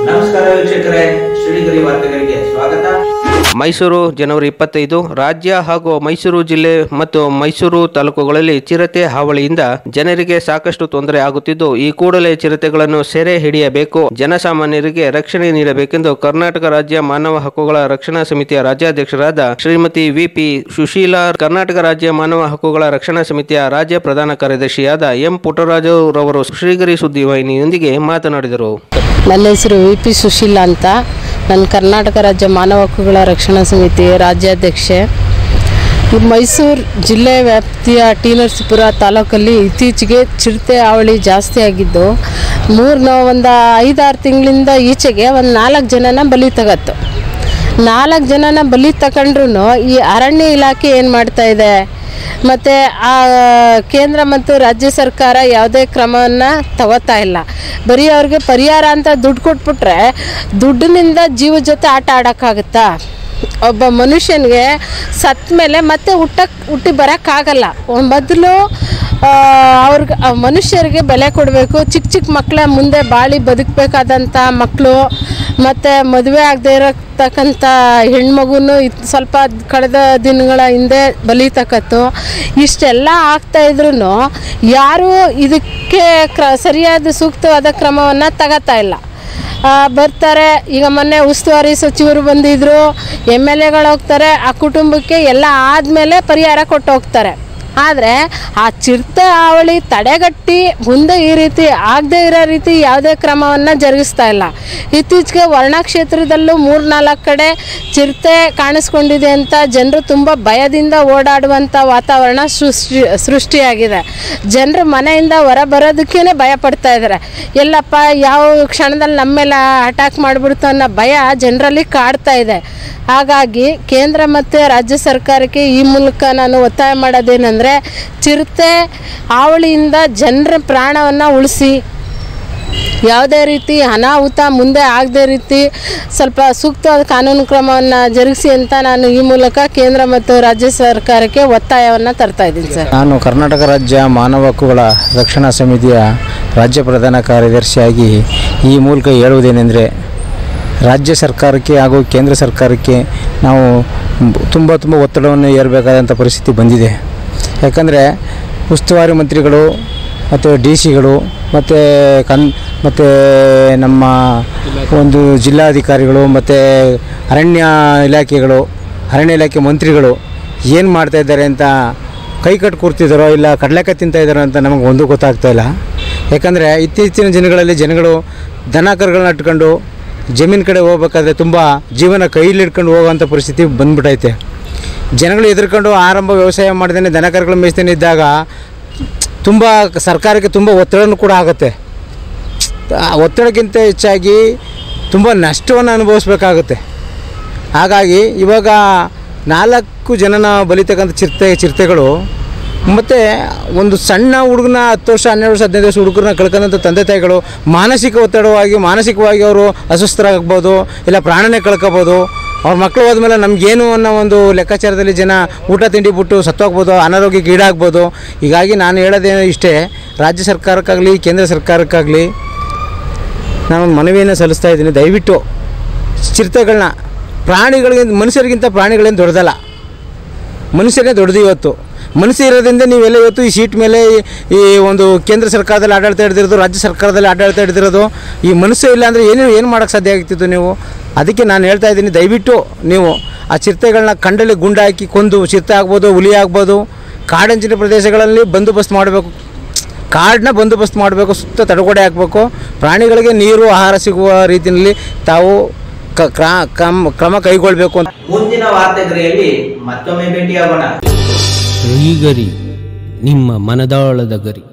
ನಮಸ್ಕಾರ ವೀಕ್ಷಕರೇ ಶ್ರೀಗರಿ ವಾರ್ತೆಗಳಿಗೆ ಸ್ವಾಗತ ಮೈಸೂರು ಜನವರಿ ಇಪ್ಪತ್ತೈದು ರಾಜ್ಯ ಹಾಗೂ ಮೈಸೂರು ಜಿಲ್ಲೆ ಮತ್ತು ಮೈಸೂರು ತಾಲೂಕುಗಳಲ್ಲಿ ಚಿರತೆ ಹಾವಳಿಯಿಂದ ಜನರಿಗೆ ಸಾಕಷ್ಟು ತೊಂದರೆ ಆಗುತ್ತಿದ್ದು ಈ ಕೂಡಲೇ ಚಿರತೆಗಳನ್ನು ಸೆರೆ ಹಿಡಿಯಬೇಕು ಜನಸಾಮಾನ್ಯರಿಗೆ ರಕ್ಷಣೆ ನೀಡಬೇಕೆಂದು ಕರ್ನಾಟಕ ರಾಜ್ಯ ಮಾನವ ಹಕ್ಕುಗಳ ರಕ್ಷಣಾ ಸಮಿತಿಯ ರಾಜ್ಯಾಧ್ಯಕ್ಷರಾದ ಶ್ರೀಮತಿ ವಿಪಿ ಸುಶೀಲಾ ಕರ್ನಾಟಕ ರಾಜ್ಯ ಮಾನವ ಹಕ್ಕುಗಳ ರಕ್ಷಣಾ ಸಮಿತಿಯ ರಾಜ್ಯ ಪ್ರಧಾನ ಕಾರ್ಯದರ್ಶಿಯಾದ ಎಂ ಪುಟ್ಟರಾಜು ರವರು ಶ್ರೀಗರಿ ಸುದ್ದಿವಾಹಿನಿಯೊಂದಿಗೆ ಮಾತನಾಡಿದರು ನನ್ನ ಹೆಸರು ವಿ ಪಿ ಸುಶೀಲ ಅಂತ ನಾನು ಕರ್ನಾಟಕ ರಾಜ್ಯ ಮಾನವ ಹಕ್ಕುಗಳ ರಕ್ಷಣಾ ಸಮಿತಿ ರಾಜ್ಯಾಧ್ಯಕ್ಷೆ ಈ ಮೈಸೂರು ಜಿಲ್ಲೆ ವ್ಯಾಪ್ತಿಯ ಟಿ ನರಸೀಪುರ ತಾಲೂಕಲ್ಲಿ ಇತ್ತೀಚೆಗೆ ಚಿರತೆ ಹಾವಳಿ ಜಾಸ್ತಿ ಆಗಿದ್ದು ಮೂರು ಒಂದು ಐದಾರು ತಿಂಗಳಿಂದ ಈಚೆಗೆ ಒಂದು ನಾಲ್ಕು ಜನನ ಬಲಿ ತಗತ್ತು ನಾಲ್ಕು ಜನನ ಬಲಿ ತಗೊಂಡ್ರು ಈ ಅರಣ್ಯ ಇಲಾಖೆ ಏನು ಮಾಡ್ತಾ ಇದೆ ಮತ್ತು ಆ ಕೇಂದ್ರ ಮತ್ತು ರಾಜ್ಯ ಸರ್ಕಾರ ಯಾವುದೇ ಕ್ರಮವನ್ನು ತಗೋತಾ ಇಲ್ಲ ಬರೀ ಅವ್ರಿಗೆ ಪರಿಹಾರ ಅಂತ ದುಡ್ಡು ಕೊಟ್ಬಿಟ್ರೆ ದುಡ್ಡಿನಿಂದ ಜೀವ ಜೊತೆ ಆಟ ಆಡೋಕ್ಕಾಗುತ್ತಾ ಒಬ್ಬ ಮನುಷ್ಯನಿಗೆ ಸತ್ತ ಮೇಲೆ ಮತ್ತೆ ಹುಟ್ಟಕ್ಕೆ ಹುಟ್ಟಿ ಬರೋಕ್ಕಾಗಲ್ಲ ಮೊದಲು ಅವ್ರಿಗೆ ಆ ಮನುಷ್ಯರಿಗೆ ಬೆಲೆ ಕೊಡಬೇಕು ಚಿಕ್ಕ ಚಿಕ್ಕ ಮಕ್ಕಳ ಮುಂದೆ ಬಾಳಿ ಬದುಕಬೇಕಾದಂಥ ಮಕ್ಕಳು ಮತ್ತು ಮದುವೆ ಆಗದೆ ಇರತಕ್ಕಂಥ ಹೆಣ್ಮಗುನು ಇತ್ ಸ್ವಲ್ಪ ಕಳೆದ ದಿನಗಳ ಹಿಂದೆ ಬಲಿತಕ್ಕತ್ತು ಇಷ್ಟೆಲ್ಲ ಆಗ್ತಾ ಇದ್ರೂ ಯಾರೂ ಇದಕ್ಕೆ ಕ್ರ ಸರಿಯಾದ ಸೂಕ್ತವಾದ ಕ್ರಮವನ್ನು ತಗೋತಾ ಇಲ್ಲ ಆ, ಬರ್ತಾರೆ ಈಗ ಮೊನ್ನೆ ಉಸ್ತುವಾರಿ ಸಚಿವರು ಬಂದಿದ್ರು ಎಮ್ ಎಲ್ ಎಗಳು ಹೋಗ್ತಾರೆ ಆ ಕುಟುಂಬಕ್ಕೆ ಎಲ್ಲ ಆದಮೇಲೆ ಪರಿಹಾರ ಕೊಟ್ಟು ಹೋಗ್ತಾರೆ ಆದರೆ ಆ ಚಿರತೆ ಹಾವಳಿ ತಡೆಗಟ್ಟಿ ಮುಂದೆ ಈ ರೀತಿ ಆಗದೇ ಇರೋ ರೀತಿ ಯಾವುದೇ ಕ್ರಮವನ್ನು ಜರುಗಿಸ್ತಾ ಇಲ್ಲ ಇತ್ತೀಚೆಗೆ ವರ್ಣ ಕ್ಷೇತ್ರದಲ್ಲೂ ಮೂರು ನಾಲ್ಕು ಕಡೆ ಚಿರತೆ ಕಾಣಿಸ್ಕೊಂಡಿದೆ ಅಂತ ಜನರು ತುಂಬ ಭಯದಿಂದ ಓಡಾಡುವಂಥ ವಾತಾವರಣ ಸೃಷ್ಟಿ ಸೃಷ್ಟಿಯಾಗಿದೆ ಜನರು ಮನೆಯಿಂದ ಹೊರ ಬರೋದಕ್ಕೇ ಭಯ ಪಡ್ತಾ ಇದ್ದಾರೆ ಎಲ್ಲಪ್ಪ ಯಾವ ಕ್ಷಣದಲ್ಲಿ ನಮ್ಮ ಮೇಲೆ ಅಟ್ಯಾಕ್ ಮಾಡಿಬಿಡ್ತು ಅನ್ನೋ ಭಯ ಜನರಲ್ಲಿ ಕಾಡ್ತಾ ಇದೆ ಹಾಗಾಗಿ ಕೇಂದ್ರ ಮತ್ತು ರಾಜ್ಯ ಸರ್ಕಾರಕ್ಕೆ ಈ ಮೂಲಕ ನಾನು ಒತ್ತಾಯ ಮಾಡೋದೇನೆಂದರೆ ಚಿರತೆ ಹಾವಳಿಯಿಂದ ಜನರ ಪ್ರಾಣವನ್ನು ಉಳಿಸಿ ಯಾವುದೇ ರೀತಿ ಅನಾಹುತ ಮುಂದೆ ಆಗದೇ ರೀತಿ ಸ್ವಲ್ಪ ಸೂಕ್ತವಾದ ಕಾನೂನು ಕ್ರಮವನ್ನು ಜರುಗಿಸಿ ಅಂತ ನಾನು ಈ ಮೂಲಕ ಕೇಂದ್ರ ಮತ್ತು ರಾಜ್ಯ ಸರ್ಕಾರಕ್ಕೆ ಒತ್ತಾಯವನ್ನು ತರ್ತಾ ಇದ್ದೀನಿ ಸರ್ ನಾನು ಕರ್ನಾಟಕ ರಾಜ್ಯ ಮಾನವ ಹಕ್ಕುಗಳ ರಕ್ಷಣಾ ಸಮಿತಿಯ ರಾಜ್ಯ ಪ್ರಧಾನ ಕಾರ್ಯದರ್ಶಿಯಾಗಿ ಈ ಮೂಲಕ ಹೇಳುವುದೇನೆಂದರೆ ರಾಜ್ಯ ಸರ್ಕಾರಕ್ಕೆ ಹಾಗೂ ಕೇಂದ್ರ ಸರ್ಕಾರಕ್ಕೆ ನಾವು ತುಂಬ ತುಂಬ ಒತ್ತಡವನ್ನು ಏರಬೇಕಾದಂಥ ಪರಿಸ್ಥಿತಿ ಬಂದಿದೆ ಯಾಕಂದರೆ ಉಸ್ತುವಾರಿ ಮಂತ್ರಿಗಳು ಮತ್ತು ಡಿ ಸಿಗಳು ಮತ್ತು ಕನ್ ಮತ್ತು ನಮ್ಮ ಒಂದು ಜಿಲ್ಲಾಧಿಕಾರಿಗಳು ಮತ್ತು ಅರಣ್ಯ ಇಲಾಖೆಗಳು ಅರಣ್ಯ ಇಲಾಖೆ ಮಂತ್ರಿಗಳು ಏನು ಮಾಡ್ತಾ ಇದ್ದಾರೆ ಅಂತ ಕೈ ಕಟ್ಟು ಕೂರ್ತಿದ್ದಾರೋ ಇಲ್ಲ ಕಡಲೆಕಾಯಿ ತಿಂತಾ ಇದ್ದಾರೋ ಅಂತ ನಮಗೆ ಒಂದು ಗೊತ್ತಾಗ್ತಾ ಇಲ್ಲ ಯಾಕಂದರೆ ಇತ್ತೀಚಿನ ದಿನಗಳಲ್ಲಿ ಜನಗಳು ದನ ಕರುಗಳನ್ನ ಇಟ್ಕೊಂಡು ಜಮೀನು ಕಡೆ ಹೋಗ್ಬೇಕಾದ್ರೆ ತುಂಬ ಜೀವನ ಕೈಲಿ ಹಿಡ್ಕೊಂಡು ಹೋಗೋವಂಥ ಪರಿಸ್ಥಿತಿ ಬಂದ್ಬಿಟ್ಟೈತೆ ಜನಗಳು ಎದುರ್ಕೊಂಡು ಆರಂಭ ವ್ಯವಸಾಯ ಮಾಡ್ದೇನೆ ದನ ಕರುಗಳು ಮೇಯ್ಸ್ತೇನೆ ಇದ್ದಾಗ ತುಂಬ ಸರ್ಕಾರಕ್ಕೆ ತುಂಬ ಒತ್ತಡನೂ ಕೂಡ ಆಗುತ್ತೆ ಆ ಒತ್ತಡಕ್ಕಿಂತ ಹೆಚ್ಚಾಗಿ ತುಂಬ ನಷ್ಟವನ್ನು ಅನುಭವಿಸ್ಬೇಕಾಗುತ್ತೆ ಹಾಗಾಗಿ ಇವಾಗ ನಾಲ್ಕು ಜನನ ಬಲಿತಕ್ಕಂಥ ಚಿರತೆ ಚಿರತೆಗಳು ಮತ್ತು ಒಂದು ಸಣ್ಣ ಹುಡುಗನ ಹತ್ತು ವರ್ಷ ಹನ್ನೆರಡು ವರ್ಷ ಹದಿನೈದು ವರ್ಷ ಹುಡುಗರನ್ನ ಕಳ್ಕೊಂಡಂಥ ತಂದೆ ತಾಯಿಗಳು ಮಾನಸಿಕ ಒತ್ತಡವಾಗಿ ಮಾನಸಿಕವಾಗಿ ಅವರು ಅಸ್ವಸ್ಥರಾಗ್ಬೋದು ಇಲ್ಲ ಪ್ರಾಣನೇ ಕಳ್ಕೊಬೋದು ಅವ್ರ ಮಕ್ಕಳು ಹೋದ್ಮೇಲೆ ನಮಗೇನು ಅನ್ನೋ ಒಂದು ಲೆಕ್ಕಾಚಾರದಲ್ಲಿ ಜನ ಊಟ ತಿಂಡಿ ಬಿಟ್ಟು ಸತ್ತೋಗ್ಬೋದು ಅನಾರೋಗ್ಯಕ್ಕೆ ಈಡಾಗ್ಬೋದು ಹೀಗಾಗಿ ನಾನು ಹೇಳೋದೇನು ಇಷ್ಟೇ ರಾಜ್ಯ ಸರ್ಕಾರಕ್ಕಾಗಲಿ ಕೇಂದ್ರ ಸರ್ಕಾರಕ್ಕಾಗಲಿ ನಾನೊಂದು ಮನವಿಯನ್ನು ಸಲ್ಲಿಸ್ತಾ ಇದ್ದೀನಿ ದಯವಿಟ್ಟು ಚಿರತೆಗಳನ್ನ ಪ್ರಾಣಿಗಳಿಗಿಂತ ಮನುಷ್ಯರಿಗಿಂತ ಪ್ರಾಣಿಗಳೇನು ದೊಡ್ಡದಲ್ಲ ಮನುಷ್ಯನೇ ದೊಡ್ಡದು ಇವತ್ತು ಮನುಷ್ಯ ಇರೋದ್ರಿಂದ ನೀವೆಲ್ಲ ಇವತ್ತು ಈ ಸೀಟ್ ಮೇಲೆ ಈ- ಈ ಒಂದು ಕೇಂದ್ರ ಸರ್ಕಾರದಲ್ಲಿ ಆಡಳಿತ ಹಿಡಿದಿರೋದು ರಾಜ್ಯ ಸರ್ಕಾರದಲ್ಲಿ ಆಡಳಿತ ಹಿಡಿದಿರೋದು ಈ ಮನುಷ್ಯ ಇಲ್ಲ ಅಂದರೆ ಏನು ಏನು ಮಾಡೋಕ್ಕೆ ಸಾಧ್ಯ ಆಗ್ತಿತ್ತು ನೀವು ಅದಕ್ಕೆ ನಾನು ಹೇಳ್ತಾ ಇದ್ದೀನಿ ದಯವಿಟ್ಟು ನೀವು ಆ ಚಿರತೆಗಳನ್ನ ಕಂಡಲ್ಲಿ ಗುಂಡು ಹಾಕಿ ಕೊಂದು ಚಿರತೆ ಆಗ್ಬೋದು ಹುಲಿ ಆಗ್ಬೋದು ಕಾಡಂಚಿನ ಪ್ರದೇಶಗಳಲ್ಲಿ ಬಂದೋಬಸ್ತ್ ಮಾಡಬೇಕು ಕಾಡನ್ನ ಬಂದೋಬಸ್ತ್ ಮಾಡಬೇಕು ಸುತ್ತ ತಡೆಗೋಡೆ ಹಾಕಬೇಕು ಪ್ರಾಣಿಗಳಿಗೆ ನೀರು ಆಹಾರ ಸಿಗುವ ರೀತಿಯಲ್ಲಿ ತಾವು ಕ- ಕ್ರಾ- ಕ್ರಮ ಕ್ರಮ ಕೈಗೊಳ್ಳಬೇಕು ಅಂತ ಮುಂದಿನ ವಾರ್ತೆಗರಿಯಲ್ಲಿ ಮತ್ತೊಮ್ಮೆ ಭೇಟಿಯಾಗೋಣ ಶ್ರೀಗರಿ ನಿಮ್ಮ ಮನದಾಳದ ಗರಿ